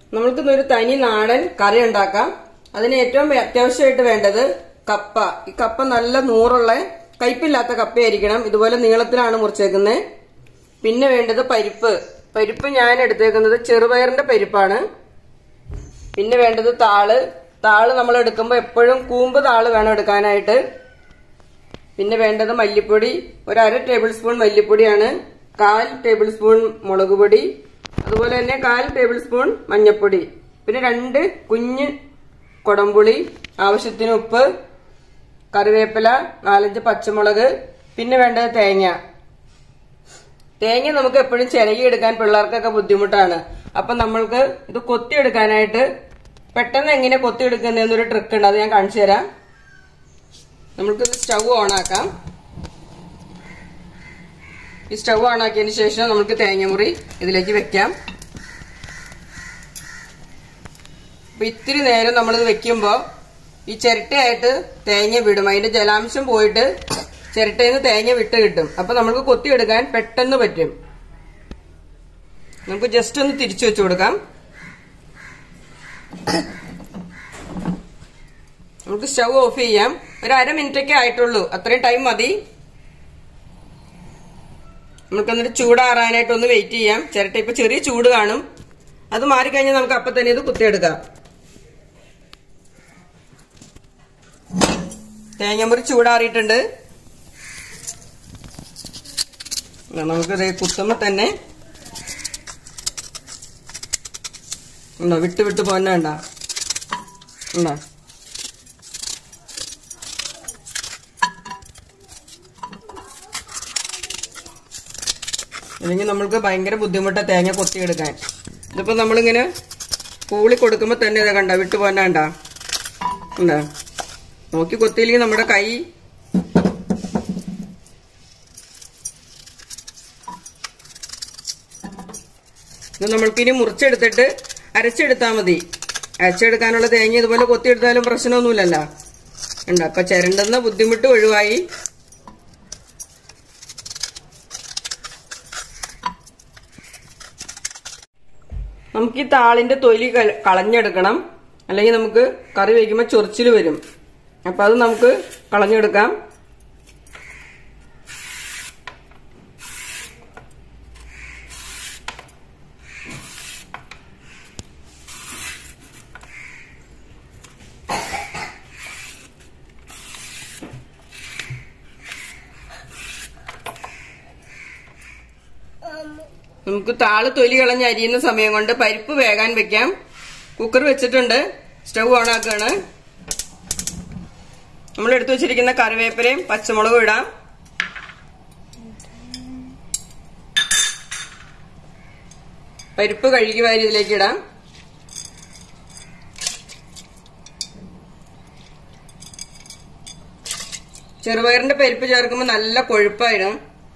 നമ്മൾക്ക് ഇന്നൊരു തനി നാടൻ കറി ഉണ്ടാക്കാം അതിന് ഏറ്റവും അത്യാവശ്യമായിട്ട് വേണ്ടത് കപ്പ ഈ കപ്പ നല്ല നൂറുള്ള കയ്പില്ലാത്ത കപ്പയായിരിക്കണം ഇതുപോലെ നീളത്തിലാണ് മുറിച്ചേക്കുന്നത് പിന്നെ വേണ്ടത് പരിപ്പ് പരിപ്പ് ഞാൻ എടുത്തേക്കുന്നത് ചെറുപയറിന്റെ പരിപ്പാണ് പിന്നെ വേണ്ടത് താള് താള് നമ്മൾ എടുക്കുമ്പോൾ എപ്പോഴും കൂമ്പ് താള് വേണം എടുക്കാനായിട്ട് പിന്നെ വേണ്ടത് മല്ലിപ്പൊടി ഒരു അര ടേബിൾ സ്പൂൺ മല്ലിപ്പൊടിയാണ് കാൽ ടേബിൾ സ്പൂൺ മുളക് പൊടി അതുപോലെ തന്നെ കാൽ ടേബിൾ സ്പൂൺ മഞ്ഞൾപ്പൊടി പിന്നെ രണ്ട് കുഞ്ഞ് കൊടംപുളി ആവശ്യത്തിന് ഉപ്പ് കറിവേപ്പില നാലഞ്ച് പച്ചമുളക് പിന്നെ വേണ്ടത് തേങ്ങ തേങ്ങ നമുക്ക് എപ്പോഴും ചിരകിയെടുക്കാൻ പിള്ളേർക്കൊക്കെ ബുദ്ധിമുട്ടാണ് അപ്പൊ നമ്മൾക്ക് ഇത് കൊത്തിയെടുക്കാനായിട്ട് പെട്ടെന്ന് എങ്ങനെ കൊത്തിയെടുക്കുന്നതെന്നൊരു ട്രിക്ക് ഉണ്ട് അത് ഞാൻ കാണിച്ചു തരാം നമുക്ക് സ്റ്റൗ ഓൺ ആക്കാം ഈ സ്റ്റൗ ഓൺ ആക്കിയതിന് ശേഷം നമുക്ക് തേങ്ങമുറി ഇതിലേക്ക് വെക്കാം അപ്പൊ ഇത്തിരി നേരം നമ്മളിത് വെക്കുമ്പോൾ ഈ ചിരട്ടയായിട്ട് തേങ്ങ വിടും അതിന്റെ ജലാംശം പോയിട്ട് ചിരട്ടയിൽ നിന്ന് തേങ്ങ വിട്ട് കിട്ടും അപ്പൊ നമുക്ക് കൊത്തിയെടുക്കാൻ പെട്ടെന്ന് പറ്റും നമുക്ക് ജസ്റ്റ് ഒന്ന് തിരിച്ചു വെച്ചു കൊടുക്കാം നമുക്ക് സ്റ്റൗ ഓഫ് ചെയ്യാം ഒരു അര മിനിറ്റൊക്കെ ആയിട്ടുള്ളൂ അത്രയും ടൈം മതി നമുക്ക് എന്നിട്ട് ചൂടാറാനായിട്ട് ഒന്ന് വെയിറ്റ് ചെയ്യാം ചിരട്ട ഇപ്പൊ ചെറിയ ചൂട് കാണും അത് മാറിക്കഴിഞ്ഞാൽ നമുക്ക് അപ്പൊ തന്നെ ഇത് കുത്തിയെടുക്കാം തേങ്ങമുറി ചൂടാറിയിട്ടുണ്ട് നമുക്ക് ഇത് കുത്തുമ്പോ തന്നെ ഉണ്ടോ വിട്ട് വിട്ട് പോന്നെ ഉണ്ടോ ഉണ്ടോ അല്ലെങ്കിൽ നമ്മൾക്ക് ഭയങ്കര ബുദ്ധിമുട്ടാ തേങ്ങ കൊത്തിയെടുക്കാൻ ഇതിപ്പോ നമ്മളിങ്ങനെ പൂളി കൊടുക്കുമ്പോ തന്നെ ഇതാ കണ്ട വിട്ടു പോന്നാണ്ട ഉണ്ടാ നോക്കി കൊത്തിയില്ലെങ്കിൽ നമ്മുടെ കൈ ഇത് നമ്മൾക്കിനി മുറിച്ചെടുത്തിട്ട് അരച്ചെടുത്താൽ മതി അരച്ചെടുക്കാനുള്ള തേങ്ങ ഇതുപോലെ കൊത്തിയെടുത്താലും പ്രശ്നമൊന്നുമില്ലല്ലോ ഉണ്ട് അപ്പൊ ചിരണ്ടെന്ന ബുദ്ധിമുട്ട് ഒഴിവായി നമുക്ക് ഈ താളിന്റെ തൊലി ക- കളഞ്ഞെടുക്കണം അല്ലെങ്കിൽ നമുക്ക് കറി വയ്ക്കുമ്പോൾ ചൊറിച്ചിൽ വരും അപ്പൊ അത് നമുക്ക് കളഞ്ഞെടുക്കാം നമുക്ക് താള് തൊലി കളഞ്ഞ് അരിയുന്ന സമയം കൊണ്ട് പരിപ്പ് വേകാൻ വെക്കാം കുക്കർ വെച്ചിട്ടുണ്ട് സ്റ്റൗ ഓൺ ആക്കുകയാണ് നമ്മൾ എടുത്തു വെച്ചിരിക്കുന്ന കറിവേപ്പിലയും പച്ചമുളകും ഇടാം പരിപ്പ് കഴുകി വാരി ഇതിലേക്ക് ഇടാം ചെറുപയറിന്റെ പരിപ്പ് ചേർക്കുമ്പോൾ നല്ല കൊഴുപ്പായിടും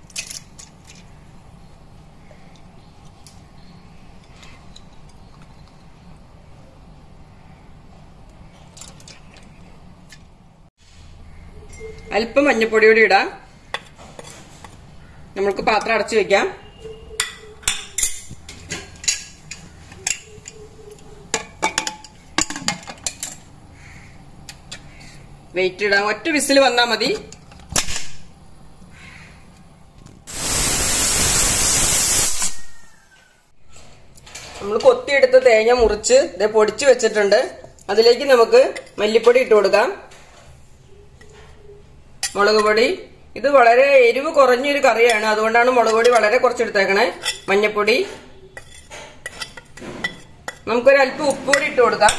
അല്പം മഞ്ഞപ്പൊടി കൂടി ഇടാം നമ്മൾക്ക് പാത്രം അടച്ചു വെക്കാം വെയിറ്റ് ഇടാം ഒറ്റ വിസിൽ വന്നാൽ മതി നമ്മൾ കൊത്തിയെടുത്ത് തേങ്ങ മുറിച്ച് ഇതേ പൊടിച്ചു വെച്ചിട്ടുണ്ട് അതിലേക്ക് നമുക്ക് മല്ലിപ്പൊടി ഇട്ട് കൊടുക്കാം മുളക് പൊടി ഇത് വളരെ എരിവ് കുറഞ്ഞൊരു കറിയാണ് അതുകൊണ്ടാണ് മുളക് പൊടി വളരെ കുറച്ചെടുത്തേക്കണേ മഞ്ഞപ്പൊടി നമുക്കൊരു അല്പം ഉപ്പ് കൂടി ഇട്ട് കൊടുക്കാം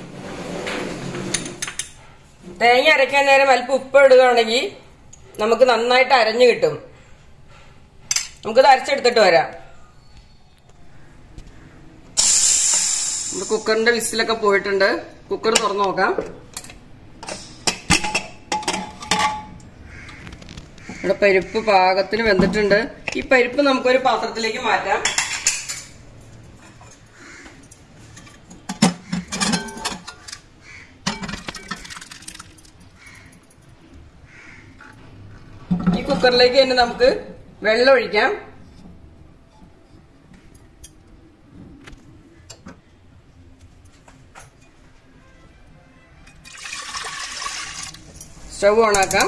തേങ്ങ അരയ്ക്കാൻ നേരം അല്പം ഉപ്പ് ഇടുകയാണെങ്കിൽ നമുക്ക് നന്നായിട്ട് അരഞ്ഞു കിട്ടും നമുക്കിത് അരച്ചെടുത്തിട്ട് വരാം നമ്മുടെ കുക്കറിന്റെ വിസിലൊക്കെ പോയിട്ടുണ്ട് കുക്കർ തുറന്നു നോക്കാം ഇവിടെ പരിപ്പ് പാകത്തിന് വെന്തിട്ടുണ്ട് ഈ പരിപ്പ് നമുക്കൊരു പാത്രത്തിലേക്ക് മാറ്റാം ഈ കുക്കറിലേക്ക് തന്നെ നമുക്ക് വെള്ളം ഒഴിക്കാം സ്റ്റവ് ഓണാക്കാം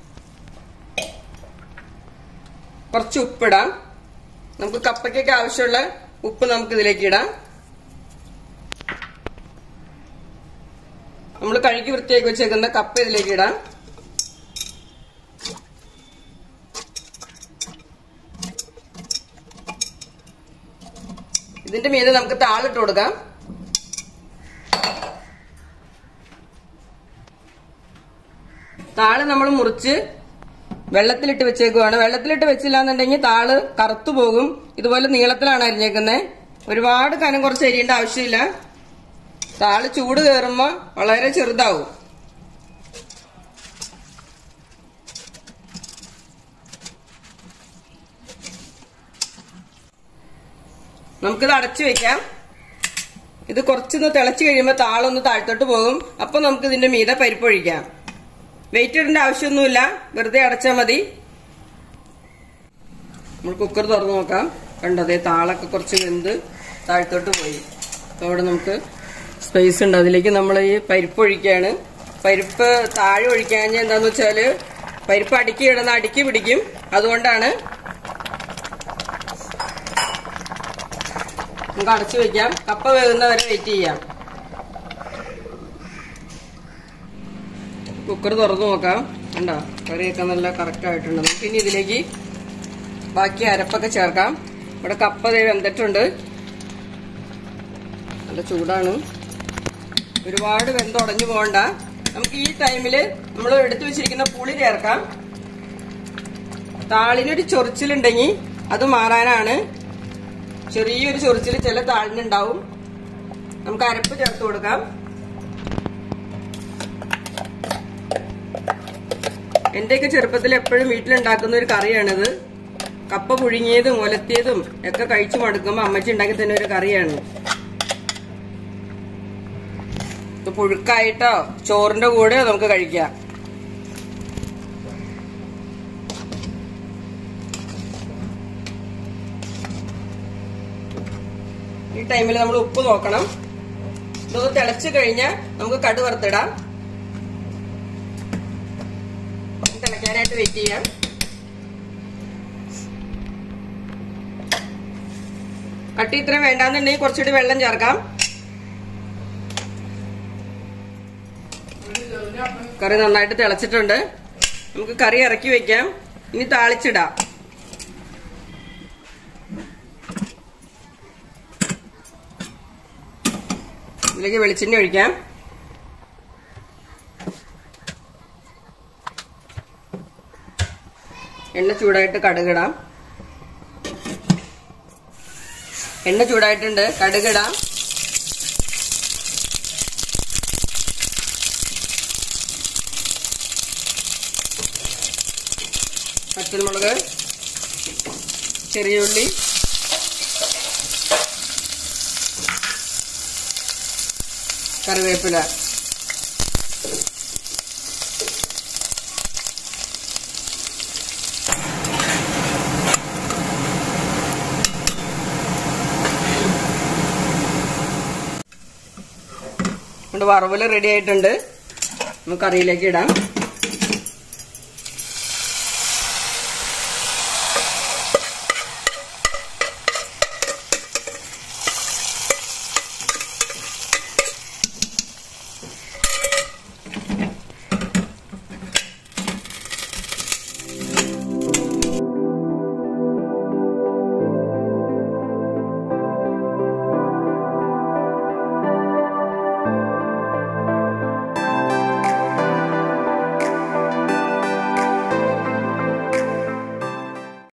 കുറച്ച് ഉപ്പിടാം നമുക്ക് കപ്പയ്ക്കൊക്കെ ആവശ്യമുള്ള ഉപ്പ് നമുക്ക് ഇതിലേക്ക് ഇടാം നമ്മൾ കഴുകി വൃത്തിയാക്കി വെച്ചേക്കുന്ന കപ്പ ഇതിലേക്ക് ഇടാം ഇതിന്റെ മീതെ നമുക്ക് താളിട്ട് കൊടുക്കാം താള് നമ്മൾ മുറിച്ച് വെള്ളത്തിലിട്ട് വെച്ചേക്കുവാണ് വെള്ളത്തിലിട്ട് വെച്ചില്ല എന്നുണ്ടെങ്കിൽ താള് കറുത്തു പോകും ഇതുപോലെ നീളത്തിലാണ് അരിഞ്ഞേക്കുന്നത് ഒരുപാട് കനം കുറച്ച് അരിയേണ്ട ആവശ്യമില്ല താള് ചൂട് കയറുമ്പോ വളരെ ചെറുതാവും നമുക്കിത് അടച്ചു വെക്കാം ഇത് കുറച്ചൊന്ന് തിളച്ച് കഴിയുമ്പോൾ താളൊന്ന് താഴ്ത്തോട്ട് പോകും അപ്പൊ നമുക്ക് ഇതിന്റെ മീതെ പരിപ്പൊഴിക്കാം വെയിറ്റ് ഇടേണ്ട ആവശ്യമൊന്നുമില്ല വെറുതെ അടച്ചാൽ മതി നമ്മൾ കുക്കർ തുറന്നു നോക്കാം കണ്ടതേ താളൊക്കെ കുറച്ച് വെന്ത് താഴ്ത്തോട്ട് പോയി അപ്പോൾ അവിടെ നമുക്ക് സ്പേസ് ഉണ്ട് അതിലേക്ക് നമ്മൾ ഈ പരിപ്പ് ഒഴിക്കുകയാണ് പരിപ്പ് താഴെ ഒഴിക്കാൻ എന്താന്ന് വെച്ചാല് പരിപ്പ് അടുക്കി ഇടുന്ന അടുക്കി പിടിക്കും അതുകൊണ്ടാണ് നമുക്ക് അടച്ചു വെക്കാം കപ്പ വേകുന്നവരെ വെയിറ്റ് ചെയ്യാം കുക്കർ തുറന്നു നോക്കാം കണ്ടോ കറിയൊക്കെ നല്ല കറക്റ്റ് ആയിട്ടുണ്ട് നമുക്ക് ഇനി ഇതിലേക്ക് ബാക്കി അരപ്പൊക്കെ ചേർക്കാം ഇവിടെ കപ്പ ദേ വെന്തിട്ടുണ്ട് നല്ല ചൂടാണ് ഒരുപാട് വെന്തുടഞ്ഞു പോകണ്ട നമുക്ക് ഈ ടൈമില് നമ്മൾ എടുത്തു വെച്ചിരിക്കുന്ന പുളി ചേർക്കാം താളിനൊരു ചൊറിച്ചിലുണ്ടെങ്കിൽ അത് മാറാനാണ് ചെറിയൊരു ചൊറിച്ചിൽ ചില താളിനുണ്ടാവും നമുക്ക് അരപ്പ് ചേർത്ത് കൊടുക്കാം എന്റെയൊക്കെ ചെറുപ്പത്തിൽ എപ്പോഴും വീട്ടിലുണ്ടാക്കുന്ന ഒരു കറിയാണിത് കപ്പ പുഴുങ്ങിയതും ഒലത്തിയതും ഒക്കെ കഴിച്ചു മടുക്കുമ്പോൾ അമ്മച്ചി ഉണ്ടാക്കി തന്നെ ഒരു കറിയാണ് ഇത് പുഴുക്കായിട്ടോ ചോറിന്റെ കൂടെ നമുക്ക് കഴിക്കാം ഈ ടൈമിൽ നമ്മൾ ഉപ്പ് നോക്കണം ഇതൊന്ന് തിളച്ചു കഴിഞ്ഞാൽ നമുക്ക് കടു വറുത്തിടാം തിളയ്ക്കാനായിട്ട് വെയിറ്റ് ചെയ്യാം കട്ടി ഇത്രയും വേണ്ടാന്നുണ്ടെങ്കിൽ കുറച്ചുകൂടി വെള്ളം ചേർക്കാം കറി നന്നായിട്ട് തിളച്ചിട്ടുണ്ട് നമുക്ക് കറി ഇറക്കി വെക്കാം ഇനി താളിച്ചിടാം ഇതിലേക്ക് വെളിച്ചെണ്ണ ഒഴിക്കാം എണ്ണ ചൂടായിട്ട് കടുകിടാം എണ്ണ ചൂടായിട്ടുണ്ട് കടുകിടാം പച്ചമുളക് ചെറിയ ഉള്ളി കറിവേപ്പില കൊണ്ട് വറവല് റെഡി ആയിട്ടുണ്ട് നമുക്ക് കറിയിലേക്ക് ഇടാം